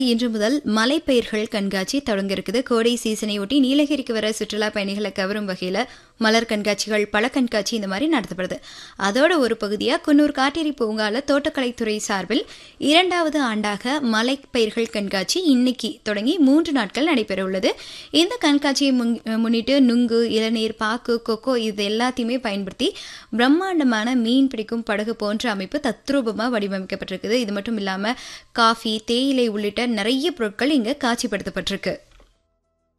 இன்று முதல் மலைப்பயிர்கள் கண்காட்சி தொடங்க இருக்குது கோடை சீசனையொட்டி நீலகிரிக்கு வர சுற்றுலா பயணிகளை கவரும் வகையில் மலர் கண்காட்சிகள் பழ கண்காட்சி இந்த மாதிரி நடத்தப்படுது அதோட ஒரு பகுதியாக குன்னூர் காட்டேரி பூங்கால தோட்டக்கலைத்துறை சார்பில் இரண்டாவது ஆண்டாக மலைப்பயிர்கள் கண்காட்சி இன்னைக்கு தொடங்கி மூன்று நாட்கள் நடைபெற உள்ளது இந்த கண்காட்சியை முன்- முன்னிட்டு நுங்கு இளநீர் பாக்கு கொக்கோ இது எல்லாத்தையுமே பயன்படுத்தி பிரம்மாண்டமான மீன் பிடிக்கும் படகு போன்ற அமைப்பு தத்ரூபமாக வடிவமைக்கப்பட்டிருக்குது இது மட்டும் இல்லாமல் காஃபி தேயிலை உள்ளிட்ட நிறைய பொருட்கள் இங்கே காட்சிப்படுத்தப்பட்டிருக்கு